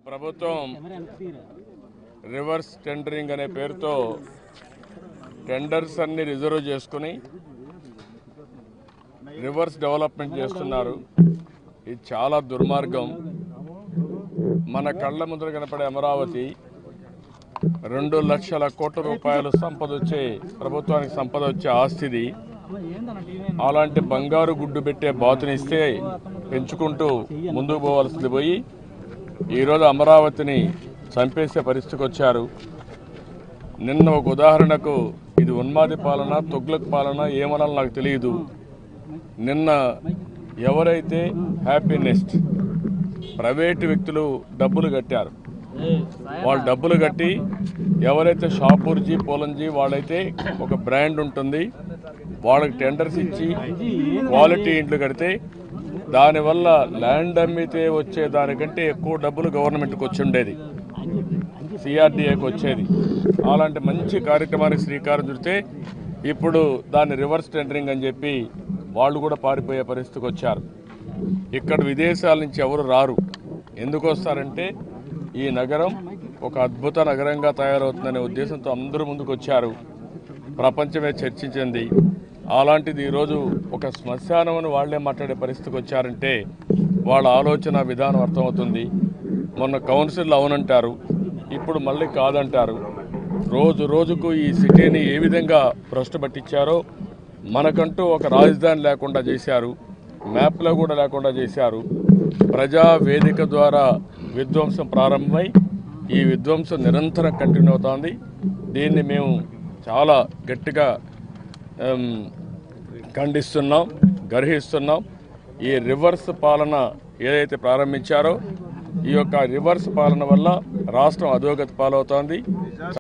ప్రభుత్వం reverse tendering అనే పేరుతో టెండర్స్ అన్ని రిజర్వ్ చేసుకుని రివర్స్ డెవలప్మెంట్ చేస్తున్నారు ఇది చాలా దుర్మార్గం మన కళ్ళ ముందర కనపడే అమరావతి రెండు లక్షల కోట్ల రూపాయలు సంపద వచ్చే ప్రభుత్వానికి సంపద వచ్చే ఆస్తిది అలాంటి బంగారు గుడ్డు పెట్టే బాతునిస్తే పెంచుకుంటూ ముందుకు పోవాల్సింది పోయి ఈరోజు అమరావతిని చంపేసే పరిస్థితికి వచ్చారు నిన్న ఒక ఉదాహరణకు ఇది ఉన్మాది పాలన తొగ్లక్ పాలన ఏమనాలో నాకు తెలియదు నిన్న ఎవరైతే హ్యాపీనెస్ట్ ప్రైవేటు వ్యక్తులు డబ్బులు కట్టారు వాళ్ళు డబ్బులు కట్టి ఎవరైతే షాపూర్జీ పోలంజీ వాళ్ళైతే ఒక బ్రాండ్ ఉంటుంది వాళ్ళకి టెండర్స్ ఇచ్చి క్వాలిటీ ఇంట్లు కడితే దానివల్ల ల్యాండ్ అమ్మితే వచ్చే దానికంటే ఎక్కువ డబ్బులు గవర్నమెంట్కి వచ్చి ఉండేది సిఆర్డీఏకి వచ్చేది అలాంటి మంచి కార్యక్రమానికి శ్రీకారం చుడితే ఇప్పుడు దాన్ని రివర్స్ టెండరింగ్ అని చెప్పి వాళ్ళు కూడా పారిపోయే పరిస్థితికి వచ్చారు ఇక్కడ విదేశాల నుంచి ఎవరు రారు ఎందుకు వస్తారంటే ఈ నగరం ఒక అద్భుత నగరంగా తయారవుతుందనే ఉద్దేశంతో అందరూ ముందుకు వచ్చారు ప్రపంచమే చర్చించింది అలాంటిది ఈరోజు ఒక శ్మశానం అని వాళ్లే మాట్లాడే పరిస్థితికి వచ్చారంటే వాళ్ళ ఆలోచన విధానం అర్థమవుతుంది మొన్న కౌన్సిల్ అవునంటారు ఇప్పుడు మళ్ళీ కాదంటారు రోజు రోజుకు ఈ సిటీని ఏ విధంగా భ్రష్టు పట్టించారో మనకంటూ ఒక రాజధాని లేకుండా చేశారు మ్యాప్లో కూడా లేకుండా చేశారు ప్రజా వేదిక ద్వారా విధ్వంసం ప్రారంభమై ఈ విధ్వంసం నిరంతరం కంటిన్యూ అవుతోంది దీన్ని మేము చాలా గట్టిగా ఆమ్, ఖండిస్తున్నాం గర్హిస్తున్నాం ఈ రివర్స్ పాలన ఏదైతే ప్రారంభించారో ఈ యొక్క రివర్స్ పాలన వల్ల రాష్ట్రం అధోగతి పాలవుతోంది